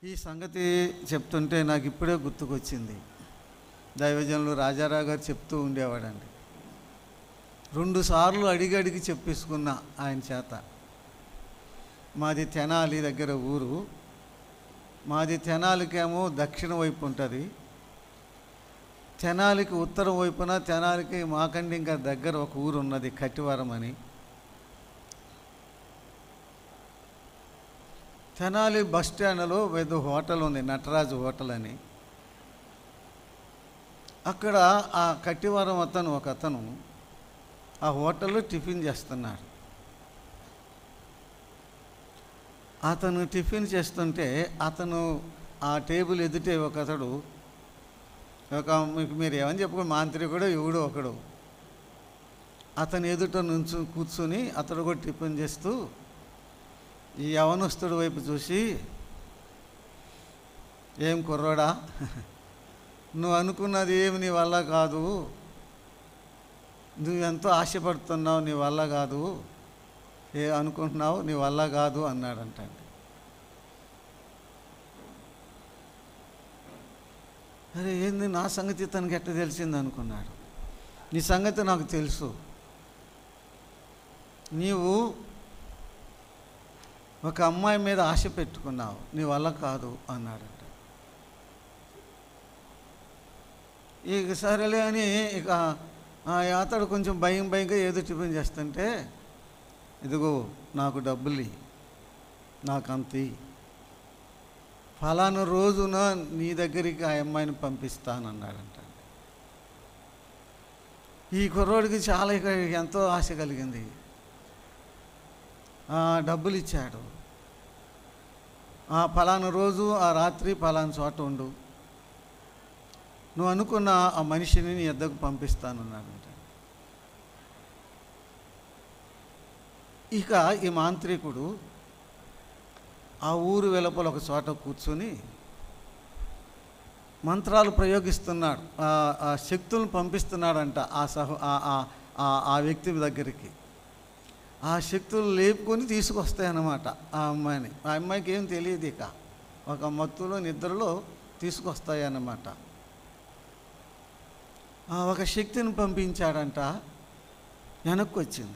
ఈ సంగతి చెప్తుంటే నాకు ఇప్పుడే గుర్తుకొచ్చింది దైవజనులు రాజారావు గారు చెప్తూ ఉండేవాడండి రెండు సార్లు అడిగి అడిగి చెప్పేసుకున్న ఆయన చేత మాది తెనాలి దగ్గర ఊరు మాది తెనాలికేమో దక్షిణ వైపు ఉంటుంది తెనాలికి ఉత్తరం వైపున తెనాలికి మాకండి ఇంకా దగ్గర ఒక ఊరు ఉన్నది కట్టివరం అని తెనాలి బస్ స్టాండ్లో ఏదో హోటల్ ఉంది నటరాజు హోటల్ అని అక్కడ ఆ కట్టివరం అతను ఒక అతను ఆ హోటల్లో టిఫిన్ చేస్తున్నాడు అతను టిఫిన్ చేస్తుంటే అతను ఆ టేబుల్ ఎదుటే ఒక అతడు ఒక మీకు మీరు ఏమని చెప్పుకో మాంత్రికుడు ఎవడు ఒకడు అతను ఎదుట నుంచి కూర్చుని అతడు కూడా టిఫిన్ చేస్తూ ఈ యవనస్తుడి వైపు చూసి ఏం కుర్రోడా నువ్వు అనుకున్నది ఏమి నీ వల్ల కాదు నువ్వు ఎంతో ఆశపడుతున్నావు నీ వల్ల కాదు ఏ అనుకుంటున్నావు నీ వల్ల కాదు అన్నాడంటండి అరే ఏంది నా సంగతి తనకి ఎట్ట తెలిసింది అనుకున్నాడు నీ సంగతి నాకు తెలుసు నీవు ఒక అమ్మాయి మీద ఆశ పెట్టుకున్నావు నీ వల్ల కాదు అన్నాడంట ఇక సరేలే అని ఇక ఆ అతడు కొంచెం భయం భయంగా ఏదో టిఫిన్ చేస్తుంటే ఇదిగో నాకు డబ్బులు ఇయ్యి. నాకు అంత ఇయ్యి. ఫలానా రోజున నీ దగ్గరికి ఆ అమ్మాయిని పంపిస్తానన్నాడంట ఈ కుర్రోడికి చాలా ఇక ఎంతో ఆశ కలిగింది ఆ, డబ్బులు ఇచ్చాడు ఆ ఫలానా రోజు ఆ రాత్రి ఫలానా చోట ఉండు నువ్వు అనుకున్న ఆ మనిషిని నీ ఎద్దకు పంపిస్తానన్నాడంట ఇక ఈ మాంత్రికుడు ఆ ఊరు వెలుపల ఒక చోట కూర్చొని మంత్రాలు ప్రయోగిస్తున్నాడు ఆ- ఆ శక్తులను పంపిస్తున్నాడంట ఆ సహ ఆ- ఆ- ఆ- ఆ వ్యక్తి దగ్గరికి ఆ శక్తులు లేపుకొని తీసుకొస్తాయన్నమాట ఆ అమ్మాయిని ఆ అమ్మాయికి ఏం తెలియదు ఇక ఒక మత్తులో నిద్రలో తీసుకొస్తాయన్నమాట ఆ ఒక శక్తిని పంపించాడంట వెనక్కి వచ్చింది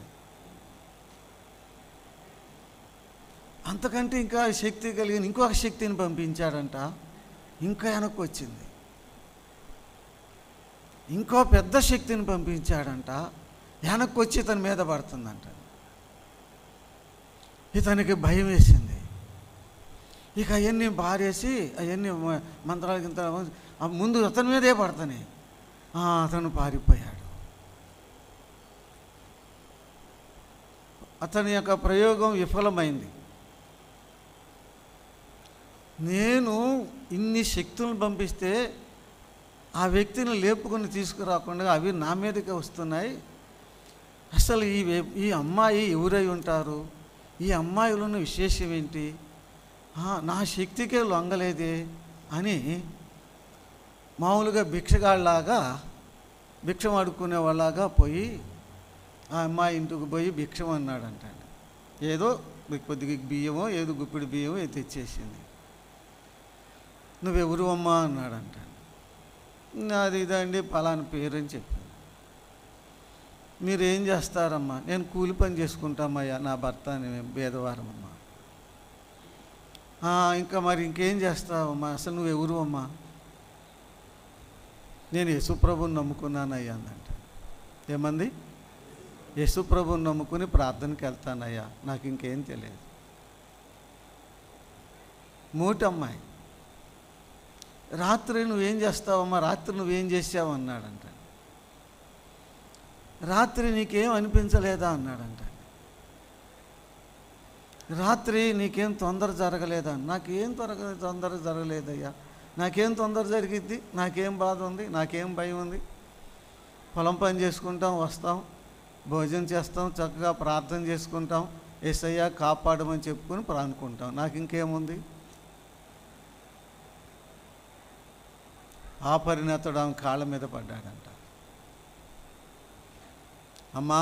అంతకంటే ఇంకా శక్తి కలిగిన ఇంకొక శక్తిని పంపించాడంట ఇంకా వెనక్కి వచ్చింది ఇంకో పెద్ద శక్తిని పంపించాడంట వెనక్కి వచ్చి ఇతని మీద పడుతుందంట ఇతనికి భయం వేసింది ఇక అవన్నీ బారేసి అవన్నీ మ- మంత్రాల కింద ఆ ముందు అతని మీదే పడతానే ఆ, అతను పారిపోయాడు అతని యొక్క ప్రయోగం విఫలమైంది నేను ఇన్ని శక్తులను పంపిస్తే ఆ వ్యక్తిని లేపుకొని తీసుకురాకుండా అవి నా మీదకే వస్తున్నాయి అసలు ఈ వే- ఈ అమ్మాయి ఎవరై ఉంటారు ఈ అమ్మాయిలోని విశేషం ఏంటి ఆ, నా శక్తికే లొంగలేదే అని మామూలుగా భిక్షగాళ్ళలాగా భిక్షం అడుక్కునే వాళ్ళలాగా పోయి ఆ అమ్మాయి ఇంటికి పోయి భిక్షం అన్నాడంట ఏదో కొద్దిగా బియ్యమో ఏదో గుప్పిడి బియ్యమో ఏదో తెచ్చేసింది నువ్వెవరు అమ్మా అన్నాడంట నాది ఇదండి పలానా పేరు అని చెప్పింది మీరు ఏం చేస్తారమ్మా నేను కూలి పని చేసుకుంటామయ్యా నా భర్త భేదవారమమ్మా "ఆ, ఇంకా మరి ఇంకేం చేస్తావమ్మా అసలు నువ్వు ఎవరు అమ్మా నేను యేసుప్రభుని నమ్ముకున్నానయ్యా అందంట ఏమంది యేసుప్రభుని నమ్ముకుని ప్రార్థనకి వెళ్తానయ్యా నాకు ఇంకేం తెలియదు మూటమ్మాయి రాత్రి నువ్వేం చేస్తావమ్మా రాత్రి నువ్వేం చేసావు అన్నాడంట రాత్రి నీకేం అనిపించలేదా అన్నాడంట రాత్రి నీకేం తొందర జరగలేదా నాకేం త్వరగా తొందర జరగలేదయ్యా నాకేం తొందర జరిగిద్ది నాకేం బాధ ఉంది నాకేం భయం ఉంది పొలం పని చేసుకుంటాం వస్తాం భోజనం చేస్తాం చక్కగా ప్రార్థన చేసుకుంటాం ఏసయ్యా కాపాడమని చెప్పుకొని ప్రానుకుంటాం నాకు ఇంకేముంది ఆ పరిణతుడు ఆమె కాళ్ళ మీద పడ్డాడంట అమ్మా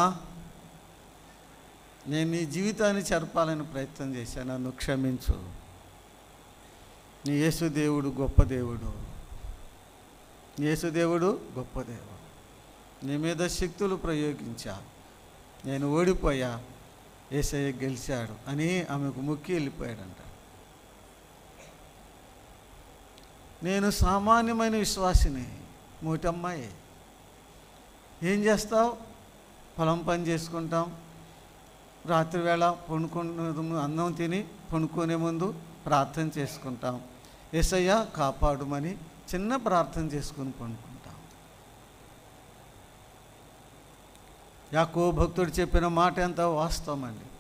నేను నీ జీవితాన్ని చెరపాలని ప్రయత్నం చేశాను నన్ను క్షమించు నీ యేసు దేవుడు గొప్ప దేవుడు నీ యేసు దేవుడు గొప్ప దేవుడు నీ మీద శక్తులు ప్రయోగించా నేను ఓడిపోయా ఏసయ్య గెలిచాడు అని ఆమెకు మొక్కి వెళ్ళిపోయాడంట నేను సామాన్యమైన విశ్వాసిని మూటమ్మాయి ఏం చేస్తావు పొలం పని చేసుకుంటాం రాత్రి వేళ పండుకునే ముందు అన్నం తిని పండుకునే ముందు ప్రార్థన చేసుకుంటాం ఏసయ్య కాపాడుమని చిన్న ప్రార్థన చేసుకుని పండుకుంటాం యాకో భక్తుడు చెప్పిన మాట ఎంత వాస్తవం అండి